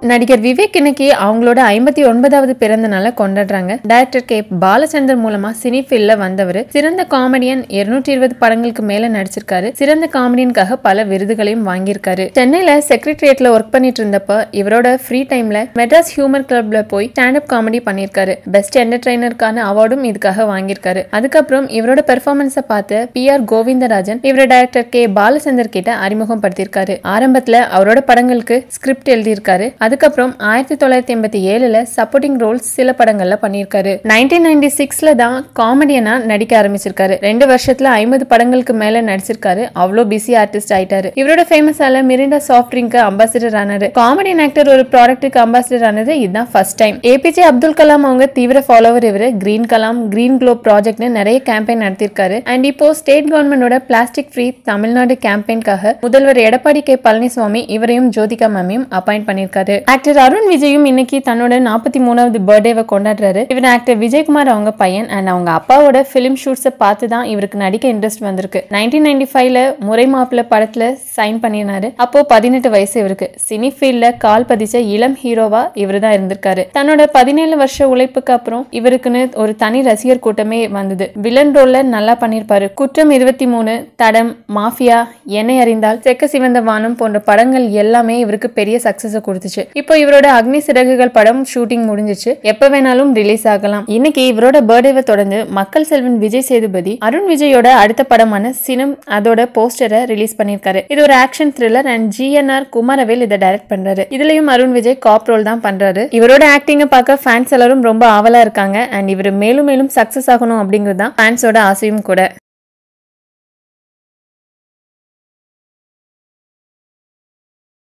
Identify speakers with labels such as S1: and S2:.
S1: நடிகர் விவேக் இன்னைக்கு அவங்களோட ஐம்பத்தி ஒன்பதாவது பிறந்த நாளை கொண்டாடுறாங்க டைரக்டர் கே பாலச்சந்தர் மூலமா சினி ஃபீல்ட்ல வந்தவர் சிறந்த காமெடியன் 220 இருபது படங்களுக்கு மேல நடிச்சிருக்காரு சிறந்த காமெடியனுக்காக பல விருதுகளையும் வாங்கியிருக்காரு சென்னையில செக்ரட்டரியேட்ல ஒர்க் பண்ணிட்டு இருந்தப்ப இவரோட ஃப்ரீ டைம்ல மெட்ராஸ் ஹியூமர் கிளப்ல போய் ஸ்டாண்ட் அப் காமெடி பண்ணியிருக்காரு பெஸ்ட் என்டர்டைனருக்கான அவார்டும் இதுக்காக வாங்கியிருக்காரு அதுக்கப்புறம் இவரோட பெர்ஃபார்மன்ஸை பார்த்து பி ஆர் கோவிந்தராஜன் இவரோட டைரக்டர் கே பாலச்சந்தர் கிட்ட அறிமுகப்படுத்தியிருக்காரு ஆரம்பத்துல அவரோட படங்களுக்கு ஸ்கிரிப்ட் எழுதியிருக்காரு அதுக்கப்புறம் ஆயிரத்தி தொள்ளாயிரத்தி எண்பத்தி ஏழுல சப்போர்ட்டிங் ரோல்ஸ் சில படங்கள்ல பண்ணியிருக்காரு நைன்டீன் நைன்டி சிக்ஸ்ல தான் காமெடியனா நடிக்க ஆரம்பிச்சிருக்காரு ரெண்டு வருஷத்துல ஐம்பது படங்களுக்கு மேல நடிச்சிருக்காரு அவ்வளோ பிஸி ஆர்டிஸ்ட் ஆயிட்டாரு இவரோட ஃபேமஸ் ஆல மிரிண்டா சாஃப்ட் ட்ரிங்க் அம்பாசிடர் ஆனாரு காமெடியன் ஆக்டர் ஒரு ப்ராடக்ட்டுக்கு அம்பாசிடர் ஆனது இதுதான் ஃபர்ஸ்ட் டைம் ஏபிஜே அப்துல் கலாம் அவங்க தீவிர ஃபாலோவர் இவரு கிரீன் கலாம் கிரீன் குளோப் ப்ராஜெக்ட்னு நிறைய கேம்பெயின் நடத்திருக்காரு அண்ட் இப்போ ஸ்டேட் கவர்மெண்டோட பிளாஸ்டிக் ஃப்ரீ தமிழ்நாடு கேம்பெயின்காக முதல்வர் எடப்பாடி கே பழனிசாமி இவரையும் ஜோதிகா மேமையும் அப்பாயிண்ட் பண்ணிருக்காரு ஆக்டர் அருண் விஜயும் இன்னைக்கு தன்னோட நாற்பத்தி மூணாவது பர்த்டேவை கொண்டாடுறாரு இவர் ஆக்டர் விஜயகுமார் அவங்க பையன் அண்ட் அவங்க அப்பாவோட பிலிம் ஷூட்ஸை பார்த்து தான் இவருக்கு நடிக்க இன்ட்ரெஸ்ட் வந்திருக்கு நைன்டீன் நைன்டி ஃபைவ்ல முறை மாப்பிள்ள படத்துல சைன் பண்ணினாரு அப்போ பதினெட்டு வயசு இவருக்கு சினி ஃபீல்ட்ல கால் பதிச்ச இளம் ஹீரோவா இவரு தான் இருந்திருக்காரு தன்னோட பதினேழு வருஷ உழைப்புக்கு அப்புறம் இவருக்குன்னு ஒரு தனி ரசிகர் கூட்டமே வந்தது வில்லன் ரோல்ல நல்லா பண்ணிருப்பாரு குற்றம் இருபத்தி மூணு தடம் மாஃபியா என்னை அறிந்தால் செக்க சிவந்த வானம் போன்ற படங்கள் எல்லாமே இவருக்கு பெரிய சக்சஸ் கொடுத்துச்சு இப்போ இவரோட அக்னி சிறகுகள் படம் ஷூட்டிங் முடிஞ்சிச்சு எப்ப வேணாலும் ரிலீஸ் ஆகலாம் இன்னைக்கு இவரோட பர்த்டேவை தொடர்ந்து மக்கள் செல்வன் விஜய் சேதுபதி அருண் விஜயோட அடுத்த படமான சினம் அதோட போஸ்டரை ரிலீஸ் பண்ணிருக்காரு இது ஒரு action thriller and GNR Kumaravel இதை டைரக்ட் பண்றாரு இதுலயும் அருண் விஜய் காப் ரோல் தான் பண்றாரு இவரோட ஆக்டிங்கை பார்க்க ஃபேன்ஸ் எல்லாரும் ரொம்ப ஆவலா இருக்காங்க அண்ட் இவர் மேலும் மேலும் சக்சஸ் ஆகணும் அப்படிங்கிறது தான் ஃபேன்ஸோட ஆசையும் கூட